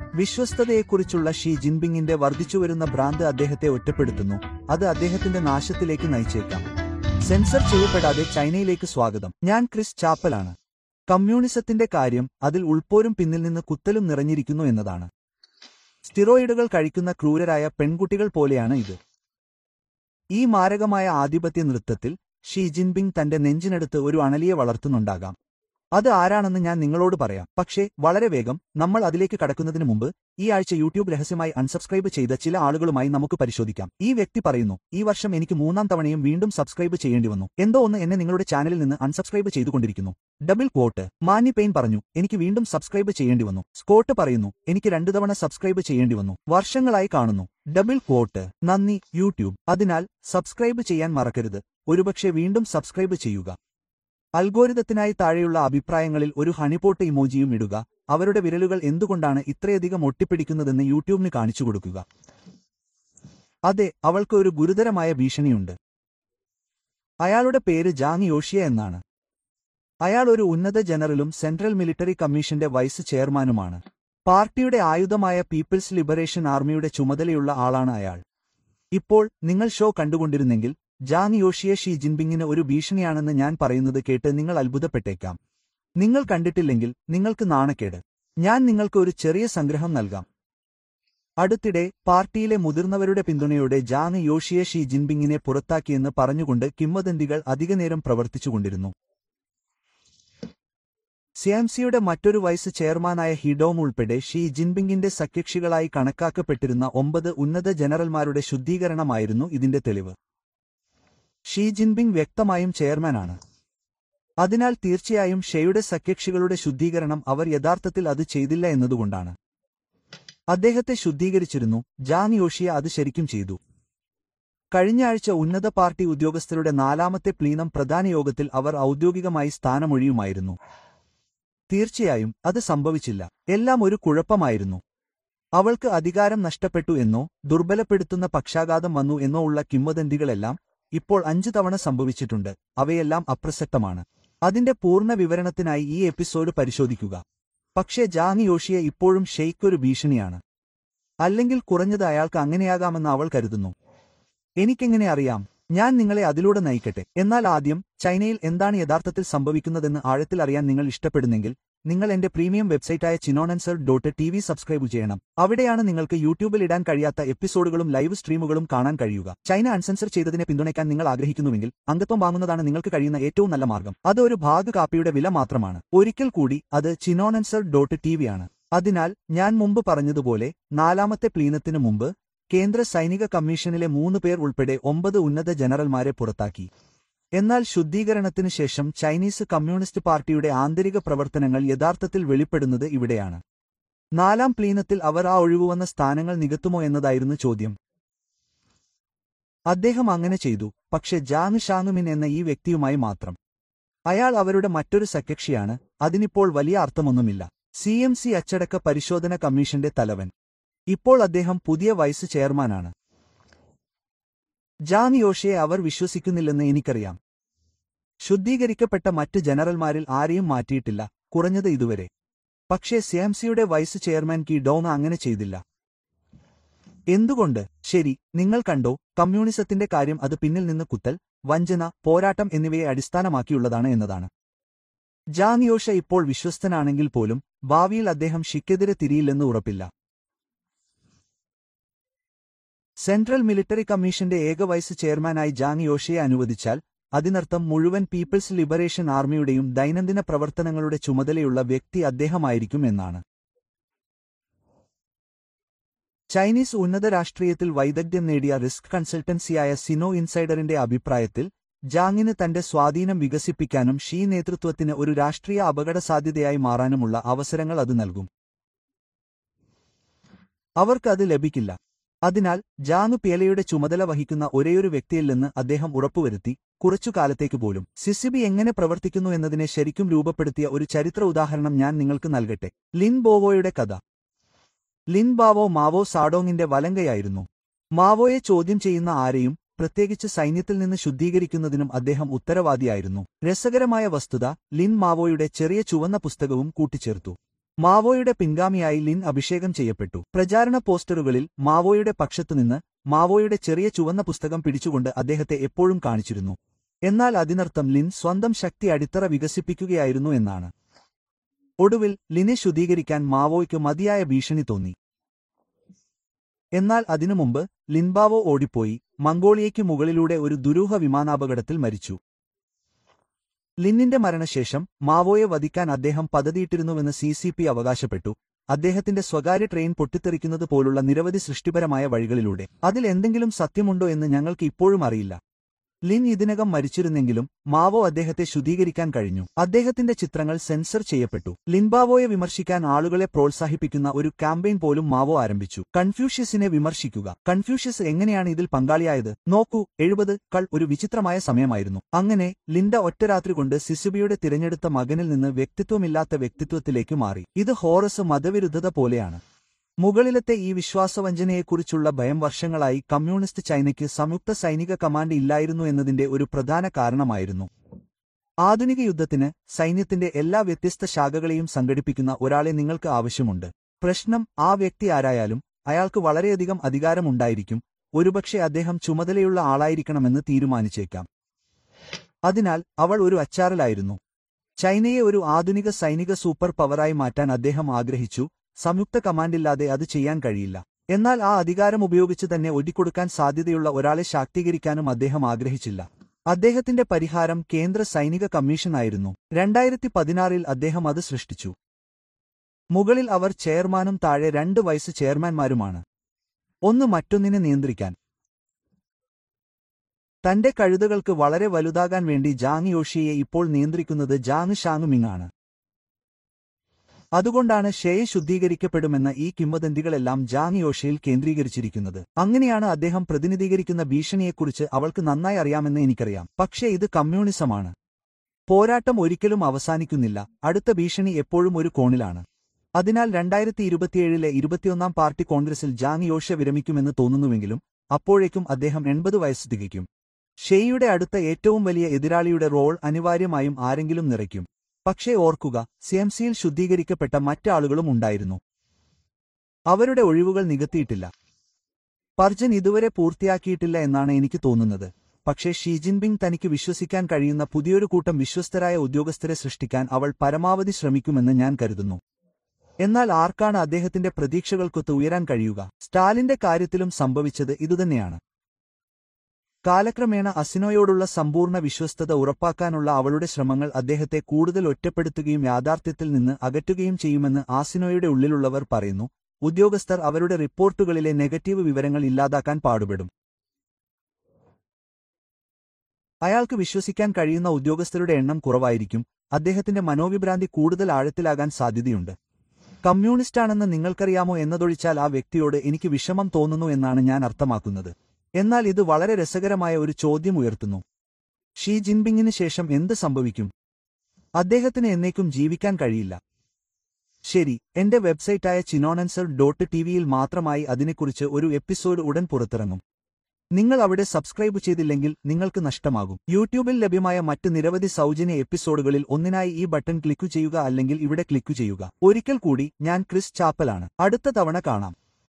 വിശ്വസ്തതയെക്കുറിച്ചുള്ള she ജിൻപിങ്ങിന്റെ വർദ്ധിച്ചുവരുന്ന ഭ്രാന്ത് അദ്ദേഹത്തെ ഒറ്റപ്പെടുത്തുന്നു അത് അദ്ദേഹത്തിന്റെ നാശത്തിലേക്ക് നയിച്ചേക്കാം സെൻസർ ചെയ്യപ്പെടാതെ ചൈനയിലേക്ക് സ്വാഗതം ഞാൻ ക്രിസ് ചാപ്പലാണ് കമ്മ്യൂണിസത്തിന്റെ കാര്യം അതിൽ ഉൾപ്പോരും പിന്നിൽ നിന്ന് കുത്തലും നിറഞ്ഞിരിക്കുന്നു എന്നതാണ് സ്റ്റിറോയിഡുകൾ കഴിക്കുന്ന ക്രൂരരായ പെൺകുട്ടികൾ പോലെയാണ് ഇത് ഈ മാരകമായ ആധിപത്യ നൃത്തത്തിൽ ഷീ ജിൻപിങ് തന്റെ നെഞ്ചിനടുത്ത് ഒരു അണലിയെ വളർത്തുന്നുണ്ടാകാം അത് ആരാണെന്ന് ഞാൻ നിങ്ങളോട് പറയാം പക്ഷേ വളരെ വേഗം നമ്മൾ അതിലേക്ക് കടക്കുന്നതിന് മുമ്പ് ഈ ആഴ്ച യൂട്യൂബ് രഹസ്യമായി അൺസബ്സ്ക്രൈബ് ചെയ്ത ചില ആളുകളുമായി നമുക്ക് പരിശോധിക്കാം ഈ വ്യക്തി പറയുന്നു ഈ വർഷം എനിക്ക് മൂന്നാം തവണയും വീണ്ടും സബ്സ്ക്രൈബ് ചെയ്യേണ്ടി വന്നു എന്തോ ഒന്ന് എന്നെ നിങ്ങളുടെ ചാനലിൽ നിന്ന് അൺസബ്സ്ക്രൈബ് ചെയ്തുകൊണ്ടിരിക്കുന്നു ഡബിൾ ക്വോട്ട് മാന്യ പെയിൻ പറഞ്ഞു എനിക്ക് വീണ്ടും സബ്സ്ക്രൈബ് ചെയ്യേണ്ടി വന്നു സ്കോട്ട് പറയുന്നു എനിക്ക് രണ്ടു തവണ സബ്സ്ക്രൈബ് ചെയ്യേണ്ടി വന്നു വർഷങ്ങളായി കാണുന്നു ഡബിൾ ക്വോട്ട് നന്ദി യൂട്യൂബ് അതിനാൽ സബ്സ്ക്രൈബ് ചെയ്യാൻ മറക്കരുത് ഒരുപക്ഷെ വീണ്ടും സബ്സ്ക്രൈബ് ചെയ്യുക അൽഗോരിതത്തിനായി താഴെയുള്ള അഭിപ്രായങ്ങളിൽ ഒരു ഹണിപോട്ട് ഇമോജിയും ഇടുക അവരുടെ വിരലുകൾ എന്തുകൊണ്ടാണ് ഇത്രയധികം ഒട്ടിപ്പിടിക്കുന്നതെന്ന് യൂട്യൂബിന് കാണിച്ചു കൊടുക്കുക അതെ അവൾക്ക് ഒരു ഗുരുതരമായ ഭീഷണിയുണ്ട് അയാളുടെ പേര് ജാങ് യോഷിയ എന്നാണ് അയാൾ ഒരു ഉന്നത ജനറലും സെൻട്രൽ മിലിറ്ററി കമ്മീഷന്റെ വൈസ് ചെയർമാനുമാണ് പാർട്ടിയുടെ ആയുധമായ പീപ്പിൾസ് ലിബറേഷൻ ആർമിയുടെ ചുമതലയുള്ള ആളാണ് അയാൾ ഇപ്പോൾ നിങ്ങൾ ഷോ കണ്ടുകൊണ്ടിരുന്നെങ്കിൽ ജാങ് യോഷിയെ ഷീ ജിൻപിങ്ങിന് ഒരു ഭീഷണിയാണെന്ന് ഞാൻ പറയുന്നത് കേട്ട് നിങ്ങൾ അത്ഭുതപ്പെട്ടേക്കാം നിങ്ങൾ കണ്ടിട്ടില്ലെങ്കിൽ നിങ്ങൾക്ക് നാണക്കേട് ഞാൻ നിങ്ങൾക്ക് ഒരു ചെറിയ സംഗ്രഹം നൽകാം അടുത്തിടെ പാർട്ടിയിലെ മുതിർന്നവരുടെ പിന്തുണയോടെ ജാങ് യോഷിയെ ഷീ ജിൻപിങ്ങിനെ പുറത്താക്കിയെന്ന് പറഞ്ഞുകൊണ്ട് കിംവദന്തികൾ അധികനേരം പ്രവർത്തിച്ചുകൊണ്ടിരുന്നു സിയാംസിയുടെ മറ്റൊരു വൈസ് ചെയർമാനായ ഹിഡോം ഉൾപ്പെടെ ഷീ ജിൻപിങ്ങിന്റെ സഖ്യകക്ഷികളായി കണക്കാക്കപ്പെട്ടിരുന്ന ഒമ്പത് ഉന്നത ജനറൽമാരുടെ ശുദ്ധീകരണമായിരുന്നു ഇതിന്റെ തെളിവ് ഷീ ജിൻപിങ് വ്യക്തമായും ചെയർമാനാണ് അതിനാൽ തീർച്ചയായും ഷെയുടെ സഖ്യകക്ഷികളുടെ ശുദ്ധീകരണം അവർ യഥാർത്ഥത്തിൽ അത് ചെയ്തില്ല എന്നതുകൊണ്ടാണ് അദ്ദേഹത്തെ ശുദ്ധീകരിച്ചിരുന്നു ജാങ് യോഷിയ അത് ശരിക്കും ചെയ്തു കഴിഞ്ഞ ആഴ്ച ഉന്നത പാർട്ടി ഉദ്യോഗസ്ഥരുടെ നാലാമത്തെ പ്ലീനം പ്രധാന യോഗത്തിൽ അവർ ഔദ്യോഗികമായി സ്ഥാനമൊഴിയുമായിരുന്നു തീർച്ചയായും അത് സംഭവിച്ചില്ല എല്ലാം ഒരു കുഴപ്പമായിരുന്നു അവൾക്ക് അധികാരം നഷ്ടപ്പെട്ടു എന്നോ ദുർബലപ്പെടുത്തുന്ന പക്ഷാഘാതം വന്നു എന്നോ ഉള്ള കിംവദന്തികളെല്ലാം ഇപ്പോൾ അഞ്ചു തവണ സംഭവിച്ചിട്ടുണ്ട് അവയെല്ലാം അപ്രസക്തമാണ് അതിന്റെ പൂർണ്ണ വിവരണത്തിനായി ഈ എപ്പിസോഡ് പരിശോധിക്കുക പക്ഷേ ജാങ് യോഷിയെ ഇപ്പോഴും ഷെയ്ക്ക് ഒരു ഭീഷണിയാണ് അല്ലെങ്കിൽ കുറഞ്ഞത് അയാൾക്ക് അങ്ങനെയാകാമെന്ന് അവൾ കരുതുന്നു എനിക്കെങ്ങനെ അറിയാം ഞാൻ നിങ്ങളെ അതിലൂടെ നയിക്കട്ടെ എന്നാൽ ആദ്യം ചൈനയിൽ എന്താണ് യഥാർത്ഥത്തിൽ സംഭവിക്കുന്നതെന്ന് ആഴത്തിൽ അറിയാൻ നിങ്ങൾ ഇഷ്ടപ്പെടുന്നെങ്കിൽ നിങ്ങൾ എന്റെ പ്രീമിയം വെബ്സൈറ്റായ China Uncensored dot T V subscribe ചെയ്യണം അവിടെയാണ് നിങ്ങൾക്ക് യൂട്യൂബിൽ ഇടാൻ കഴിയാത്ത എപ്പിസോഡുകളും ലൈവ് സ്ട്രീമുകളും കാണാൻ കഴിയുക ചൈന അൺസെൻസർ ചെയ്തതിനെ പിന്തുണയ്ക്കാൻ നിങ്ങൾ ആഗ്രഹിക്കുന്നുവെങ്കിൽ അംഗത്വം വാങ്ങുന്നതാണ് നിങ്ങൾക്ക് കഴിയുന്ന ഏറ്റവും നല്ല മാർഗം അത് ഒരു ഭാഗ കാപ്പിയുടെ വില മാത്രമാണ് ഒരിക്കൽ കൂടി അത് ചിനോണൻസർ ഡോട്ട് ടി ആണ് അതിനാൽ ഞാൻ മുമ്പ് പറഞ്ഞതുപോലെ നാലാമത്തെ പ്ലീനത്തിനു മുമ്പ് കേന്ദ്ര സൈനിക കമ്മീഷനിലെ മൂന്ന് പേർ ഉൾപ്പെടെ ഒമ്പത് ഉന്നത ജനറൽമാരെ പുറത്താക്കി എന്നാൽ ശുദ്ധീകരണത്തിനു ശേഷം ചൈനീസ് കമ്മ്യൂണിസ്റ്റ് പാർട്ടിയുടെ ആന്തരിക പ്രവർത്തനങ്ങൾ യഥാർത്ഥത്തിൽ വെളിപ്പെടുന്നത് ഇവിടെയാണ് നാലാം പ്ലീനത്തിൽ അവർ ആ ഒഴിവുവന്ന സ്ഥാനങ്ങൾ നികത്തുമോ എന്നതായിരുന്നു ചോദ്യം അദ്ദേഹം അങ്ങനെ ചെയ്തു പക്ഷെ ജാങ് ഷാങ്ങുമിൻ എന്ന ഈ വ്യക്തിയുമായി മാത്രം അയാൾ അവരുടെ മറ്റൊരു സഖ്യകക്ഷിയാണ് അതിനിപ്പോൾ വലിയ അർത്ഥമൊന്നുമില്ല സി എം സി അച്ചടക്ക പരിശോധന കമ്മീഷന്റെ തലവൻ ഇപ്പോൾ അദ്ദേഹം പുതിയ വൈസ് ചെയർമാനാണ് ജാങ് യോഷയെ അവർ വിശ്വസിക്കുന്നില്ലെന്ന് എനിക്കറിയാം ശുദ്ധീകരിക്കപ്പെട്ട മറ്റ് ജനറൽമാരിൽ ആരെയും മാറ്റിയിട്ടില്ല കുറഞ്ഞത് ഇതുവരെ പക്ഷേ സിയാംസിയുടെ വൈസ് ചെയർമാൻ കി ഡോങ് അങ്ങനെ ചെയ്തില്ല എന്തുകൊണ്ട് ശരി നിങ്ങൾ കണ്ടോ കമ്മ്യൂണിസത്തിന്റെ കാര്യം അത് പിന്നിൽ നിന്ന് കുത്തൽ വഞ്ചന പോരാട്ടം എന്നിവയെ അടിസ്ഥാനമാക്കിയുള്ളതാണ് എന്നതാണ് ജാങ് യോഷ ഇപ്പോൾ വിശ്വസ്തനാണെങ്കിൽ പോലും ഭാവിയിൽ അദ്ദേഹം ഷിക്കെതിരെ തിരിയില്ലെന്ന് ഉറപ്പില്ല സെൻട്രൽ മിലിറ്ററി കമ്മീഷന്റെ ഏക വൈസ് ചെയർമാനായി ജാങ് യോഷയെ അനുവദിച്ചാൽ അതിനർത്ഥം മുഴുവൻ പീപ്പിൾസ് ലിബറേഷൻ ആർമിയുടെയും ദൈനംദിന പ്രവർത്തനങ്ങളുടെ ചുമതലയുള്ള വ്യക്തി അദ്ദേഹമായിരിക്കും എന്നാണ് ചൈനീസ് ഉന്നത രാഷ്ട്രീയത്തിൽ വൈദഗ്ധ്യം നേടിയ റിസ്ക് കൺസൾട്ടൻസിയായ സിനോ ഇൻസൈഡറിന്റെ അഭിപ്രായത്തിൽ ജാങ്ങിന് തന്റെ സ്വാധീനം വികസിപ്പിക്കാനും ഷീ നേതൃത്വത്തിന് ഒരു രാഷ്ട്രീയ അപകടസാധ്യതയായി മാറാനുമുള്ള അവസരങ്ങൾ അത് നൽകും അവർക്ക് അത് ലഭിക്കില്ല അതിനാൽ ജാങ് പേലയുടെ ചുമതല വഹിക്കുന്ന ഒരേയൊരു വ്യക്തിയില്ലെന്ന് അദ്ദേഹം ഉറപ്പുവരുത്തി കുറച്ചു കാലത്തേക്ക് പോലും സിസിബി എങ്ങനെ പ്രവർത്തിക്കുന്നു എന്നതിനെ ശരിക്കും രൂപപ്പെടുത്തിയ ഒരു ചരിത്ര ഉദാഹരണം ഞാൻ നിങ്ങൾക്ക് നൽകട്ടെ ലിൻ ബോവോയുടെ കഥ ലിൻ ബാവോ മാവോ സാഡോങ്ങിന്റെ വലങ്കയായിരുന്നു മാവോയെ ചോദ്യം ചെയ്യുന്ന ആരെയും പ്രത്യേകിച്ച് സൈന്യത്തിൽ നിന്ന് ശുദ്ധീകരിക്കുന്നതിനും അദ്ദേഹം ഉത്തരവാദിയായിരുന്നു രസകരമായ വസ്തുത ലിൻ മാവോയുടെ ചെറിയ ചുവന്ന പുസ്തകവും കൂട്ടിച്ചേർത്തു മാവോയുടെ പിൻഗാമിയായി ലിൻ അഭിഷേകം ചെയ്യപ്പെട്ടു പ്രചാരണ പോസ്റ്ററുകളിൽ മാവോയുടെ പക്ഷത്തുനിന്ന് മാവോയുടെ ചെറിയ ചുവന്ന പുസ്തകം പിടിച്ചുകൊണ്ട് അദ്ദേഹത്തെ എപ്പോഴും കാണിച്ചിരുന്നു എന്നാൽ അതിനർത്ഥം ലിൻ സ്വന്തം ശക്തി അടിത്തറ വികസിപ്പിക്കുകയായിരുന്നു എന്നാണ് ഒടുവിൽ ലിനെ ശുദ്ധീകരിക്കാൻ മാവോയ്ക്ക് മതിയായ ഭീഷണി തോന്നി എന്നാൽ അതിനു മുമ്പ് ലിൻബാവോ ഓടിപ്പോയി മംഗോളിയയ്ക്ക് മുകളിലൂടെ ഒരു ദുരൂഹ വിമാനാപകടത്തിൽ മരിച്ചു ലിന്നിന്റെ മരണശേഷം മാവോയെ വധിക്കാൻ അദ്ദേഹം പദ്ധതിയിട്ടിരുന്നുവെന്ന് സി സി പി അവകാശപ്പെട്ടു അദ്ദേഹത്തിന്റെ സ്വകാര്യ ട്രെയിൻ പൊട്ടിത്തെറിക്കുന്നത് പോലുള്ള നിരവധി സൃഷ്ടിപരമായ വഴികളിലൂടെ അതിൽ എന്തെങ്കിലും സത്യമുണ്ടോ എന്ന് ഞങ്ങൾക്ക് ഇപ്പോഴും അറിയില്ല ലിൻ ഇതിനകം മരിച്ചിരുന്നെങ്കിലും മാവോ അദ്ദേഹത്തെ ശുദ്ധീകരിക്കാൻ കഴിഞ്ഞു അദ്ദേഹത്തിന്റെ ചിത്രങ്ങൾ സെൻസർ ചെയ്യപ്പെട്ടു ലിൻബാവോയെ വിമർശിക്കാൻ ആളുകളെ പ്രോത്സാഹിപ്പിക്കുന്ന ഒരു ക്യാമ്പയിൻ പോലും മാവോ ആരംഭിച്ചു കൺഫ്യൂഷ്യസിനെ വിമർശിക്കുക കൺഫ്യൂഷ്യസ് എങ്ങനെയാണ് ഇതിൽ പങ്കാളിയായത് നോക്കൂ എഴുപത് കൾ ഒരു വിചിത്രമായ സമയമായിരുന്നു അങ്ങനെ ലിൻഡ ഒറ്റരാത്രി കൊണ്ട് സിസുബിയുടെ തിരഞ്ഞെടുത്ത മകനിൽ നിന്ന് വ്യക്തിത്വമില്ലാത്ത വ്യക്തിത്വത്തിലേക്ക് മാറി ഇത് ഹോറസ് മതവിരുദ്ധത പോലെയാണ് മുകളിലത്തെ ഈ വിശ്വാസവഞ്ചനയെക്കുറിച്ചുള്ള ഭയം വർഷങ്ങളായി കമ്മ്യൂണിസ്റ്റ് ചൈനയ്ക്ക് സംയുക്ത സൈനിക കമാൻഡ് ഇല്ലായിരുന്നു എന്നതിന്റെ ഒരു പ്രധാന കാരണമായിരുന്നു ആധുനിക യുദ്ധത്തിന് സൈന്യത്തിന്റെ എല്ലാ വ്യത്യസ്ത ശാഖകളെയും സംഘടിപ്പിക്കുന്ന ഒരാളെ നിങ്ങൾക്ക് ആവശ്യമുണ്ട് പ്രശ്നം ആ വ്യക്തി ആരായാലും അയാൾക്ക് വളരെയധികം അധികാരമുണ്ടായിരിക്കും ഒരുപക്ഷെ അദ്ദേഹം ചുമതലയുള്ള ആളായിരിക്കണമെന്ന് തീരുമാനിച്ചേക്കാം അതിനാൽ അവൾ ഒരു അച്ചാറലായിരുന്നു ചൈനയെ ഒരു ആധുനിക സൈനിക സൂപ്പർ പവറായി മാറ്റാൻ അദ്ദേഹം ആഗ്രഹിച്ചു സംയുക്ത കമാൻഡില്ലാതെ അത് ചെയ്യാൻ കഴിയില്ല എന്നാൽ ആ അധികാരം ഉപയോഗിച്ച് തന്നെ ഒറ്റിക്കൊടുക്കാൻ സാധ്യതയുള്ള ഒരാളെ ശാക്തീകരിക്കാനും അദ്ദേഹം ആഗ്രഹിച്ചില്ല അദ്ദേഹത്തിന്റെ പരിഹാരം കേന്ദ്ര സൈനിക കമ്മീഷനായിരുന്നു രണ്ടായിരത്തി പതിനാറിൽ അദ്ദേഹം അത് സൃഷ്ടിച്ചു മുകളിൽ അവർ ചെയർമാനും താഴെ രണ്ട് വൈസ് ചെയർമാൻമാരുമാണ് ഒന്ന് മറ്റൊന്നിനെ നിയന്ത്രിക്കാൻ തന്റെ കഴുതകൾക്ക് വളരെ വലുതാകാൻ വേണ്ടി ജാങ് യോഷിയെ ഇപ്പോൾ നിയന്ത്രിക്കുന്നത് ജാങ് ഷാങ്ങുമിങ് ആണ് അതുകൊണ്ടാണ് ഷെയെ ശുദ്ധീകരിക്കപ്പെടുമെന്ന ഈ കിംവദന്തികളെല്ലാം ജാങ് യോഷയിൽ കേന്ദ്രീകരിച്ചിരിക്കുന്നത് അങ്ങനെയാണ് അദ്ദേഹം പ്രതിനിധീകരിക്കുന്ന ഭീഷണിയെക്കുറിച്ച് അവൾക്ക് നന്നായി അറിയാമെന്ന് എനിക്കറിയാം പക്ഷേ ഇത് കമ്മ്യൂണിസമാണ് പോരാട്ടം ഒരിക്കലും അവസാനിക്കുന്നില്ല അടുത്ത ഭീഷണി എപ്പോഴും ഒരു കോണിലാണ് അതിനാൽ രണ്ടായിരത്തി ഇരുപത്തിയേഴിലെ ഇരുപത്തിയൊന്നാം പാർട്ടി കോൺഗ്രസിൽ ജാങ് യോഷ വിരമിക്കുമെന്ന് തോന്നുന്നുവെങ്കിലും അപ്പോഴേക്കും അദ്ദേഹം എൺപത് വയസ്സ് തികയ്ക്കും ഷെയ്യുടെ അടുത്ത ഏറ്റവും വലിയ എതിരാളിയുടെ റോൾ അനിവാര്യമായും ആരെങ്കിലും നിറയ്ക്കും പക്ഷേ ഓർക്കുക സിഎംസിയിൽ ശുദ്ധീകരിക്കപ്പെട്ട മറ്റാളുകളും ഉണ്ടായിരുന്നു അവരുടെ ഒഴിവുകൾ നികത്തിയിട്ടില്ല പർജൻ ഇതുവരെ പൂർത്തിയാക്കിയിട്ടില്ല എന്നാണ് എനിക്ക് തോന്നുന്നത് പക്ഷേ ഷീ ജിൻപിങ് തനിക്ക് വിശ്വസിക്കാൻ കഴിയുന്ന പുതിയൊരു കൂട്ടം വിശ്വസ്തരായ ഉദ്യോഗസ്ഥരെ സൃഷ്ടിക്കാൻ അവൾ പരമാവധി ശ്രമിക്കുമെന്ന് ഞാൻ കരുതുന്നു എന്നാൽ ആർക്കാണ് അദ്ദേഹത്തിന്റെ പ്രതീക്ഷകൾക്കൊത്ത് ഉയരാൻ കഴിയുക സ്റ്റാലിന്റെ കാര്യത്തിലും സംഭവിച്ചത് ഇതുതന്നെയാണ് കാലക്രമേണ അസിനോയോടുള്ള സമ്പൂർണ്ണ വിശ്വസ്തത ഉറപ്പാക്കാനുള്ള അവളുടെ ശ്രമങ്ങൾ അദ്ദേഹത്തെ കൂടുതൽ ഒറ്റപ്പെടുത്തുകയും യാഥാർത്ഥ്യത്തിൽ നിന്ന് അകറ്റുകയും ചെയ്യുമെന്ന് ആസിനോയുടെ ഉള്ളിലുള്ളവർ പറയുന്നു ഉദ്യോഗസ്ഥർ അവരുടെ റിപ്പോർട്ടുകളിലെ നെഗറ്റീവ് വിവരങ്ങൾ ഇല്ലാതാക്കാൻ പാടുപെടും അയാൾക്ക് വിശ്വസിക്കാൻ കഴിയുന്ന ഉദ്യോഗസ്ഥരുടെ എണ്ണം കുറവായിരിക്കും അദ്ദേഹത്തിന്റെ മനോവിഭ്രാന്തി കൂടുതൽ ആഴത്തിലാകാൻ സാധ്യതയുണ്ട് കമ്മ്യൂണിസ്റ്റാണെന്ന് നിങ്ങൾക്കറിയാമോ എന്നതൊഴിച്ചാൽ ആ വ്യക്തിയോട് എനിക്ക് വിഷമം തോന്നുന്നു എന്നാണ് ഞാൻ അർത്ഥമാക്കുന്നത് എന്നാൽ ഇത് വളരെ രസകരമായ ഒരു ചോദ്യം ഉയർത്തുന്നു ഷീ ജിൻപിങ്ങിന് ശേഷം എന്ത് സംഭവിക്കും അദ്ദേഹത്തിന് എന്നേക്കും ജീവിക്കാൻ കഴിയില്ല ശരി എന്റെ വെബ്സൈറ്റായ ചിനോണൻസർ ഡോട്ട് ടിവിയിൽ മാത്രമായി അതിനെക്കുറിച്ച് ഒരു എപ്പിസോഡ് ഉടൻ പുറത്തിറങ്ങും നിങ്ങൾ അവിടെ സബ്സ്ക്രൈബ് ചെയ്തില്ലെങ്കിൽ നിങ്ങൾക്ക് നഷ്ടമാകും യൂട്യൂബിൽ ലഭ്യമായ മറ്റ് നിരവധി സൗജന്യ എപ്പിസോഡുകളിൽ ഒന്നിനായി ഈ ബട്ടൺ ക്ലിക്കു ചെയ്യുക അല്ലെങ്കിൽ ഇവിടെ ക്ലിക്കു ചെയ്യുക ഒരിക്കൽ കൂടി ഞാൻ ക്രിസ് ചാപ്പലാണ് അടുത്ത തവണ കാണാം